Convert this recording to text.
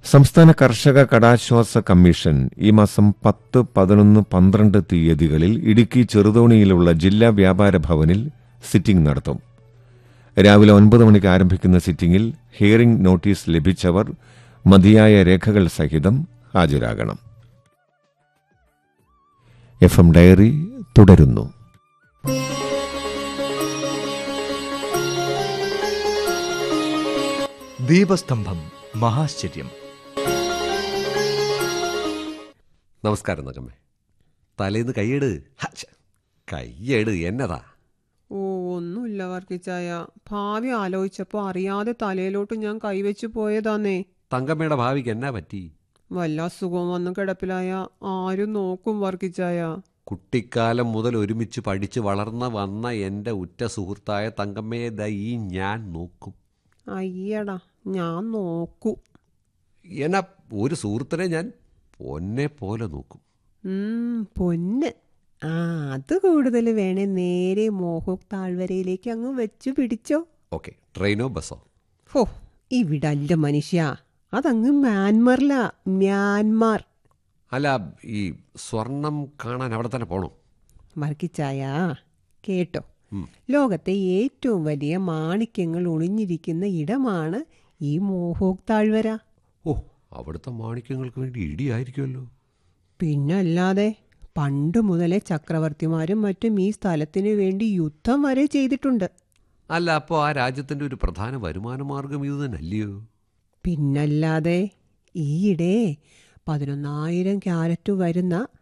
സംസ്ഥാന കർഷക കടാശ്വാസ കമ്മീഷൻ ഈ മാസം പത്ത് പതിനൊന്ന് പന്ത്രണ്ട് തീയതികളിൽ ഇടുക്കി ചെറുതോണിയിലുള്ള ജില്ലാ വ്യാപാര ഭവനിൽ സിറ്റിംഗ് നടത്തും രാവിലെ ഒൻപത് മണിക്ക് ആരംഭിക്കുന്ന സിറ്റിംഗിൽ ഹിയറിംഗ് നോട്ടീസ് ലഭിച്ചവർ മതിയായ രേഖകൾ സഹിതം ഹാജരാകണം എഫ് എം ഡയറി തുടരുന്നു ദീപസ്തംഭം മഹാശ്ചര്യം നമസ്കാരം നഗമ്മേ തലേന്ന് കൈയെട് ഹ, ഛെ, കയ്യെട് എന്നതാ ഓ ഒന്നുമില്ല വർക്കിച്ചായ ഭാവി ആലോചിച്ചപ്പോ അറിയാതെ തലയിലോട്ട് ഞാൻ കൈവച്ചു പോയതാന്നേ തങ്കമ്മയുടെ ഭാവിക്ക് എന്നാ പറ്റി വല്ല അസുഖവും വന്ന് കിടപ്പിലായ ആരും നോക്കും വർക്കിച്ചായ കുട്ടിക്കാലം മുതൽ ഒരുമിച്ച് പഠിച്ച് വളർന്ന വന്ന എൻ്റെ ഉറ്റ സുഹൃത്തായ തങ്കമ്മയെ ദാ ഈ ഞാൻ നോക്കും അയ്യടാ ഞാൻ നോക്കൂ എന്നാ ഒരു സുഹൃത്തിനെ ഞാൻ പൊന്നെ പോലെ നോക്കും ഉം, പൊന്ന് ആ അത് കൂടുതൽ വേണേ നേരെ മോഹോക് താഴ്വരയിലേക്ക് അങ്ങ് വെച്ചു പിടിച്ചോ ഓക്കെ ട്രെയിനോ ബസ്സോ ഹോ ഇവിടല്ല മനുഷ്യ അതങ്ങ് മ്യാൻമറിലാ മ്യാൻമാർ അല്ല ഈ സ്വർണം കാണാൻ അവിടെ തന്നെ പോണോ വർക്കിച്ചായ കേട്ടോ ഉം. ലോകത്തെ ഏറ്റവും വലിയ മാണിക്യങ്ങൾ ഒളിഞ്ഞിരിക്കുന്ന ഇടമാണ് ഈ മോഹോക് താഴ്വര ഓ അവിടുത്തെ മാണിക്യങ്ങൾക്ക് വേണ്ടി ഇടിയായിരിക്കുമല്ലോ പിന്നല്ലാതെ പണ്ട് മുതലേ ചക്രവർത്തിമാരും മറ്റും ഈ സ്ഥലത്തിനു വേണ്ടി യുദ്ധം വരെ ചെയ്തിട്ടുണ്ട് അല്ല അപ്പോൾ ആ രാജ്യത്തിൻ്റെ ഒരു പ്രധാന വരുമാന മാർഗം ഇത് തന്നെയല്ലയോ പിന്നല്ലാതെ ഈയിടെ പതിനൊന്നായിരം ക്യാരറ്റ് വരുന്ന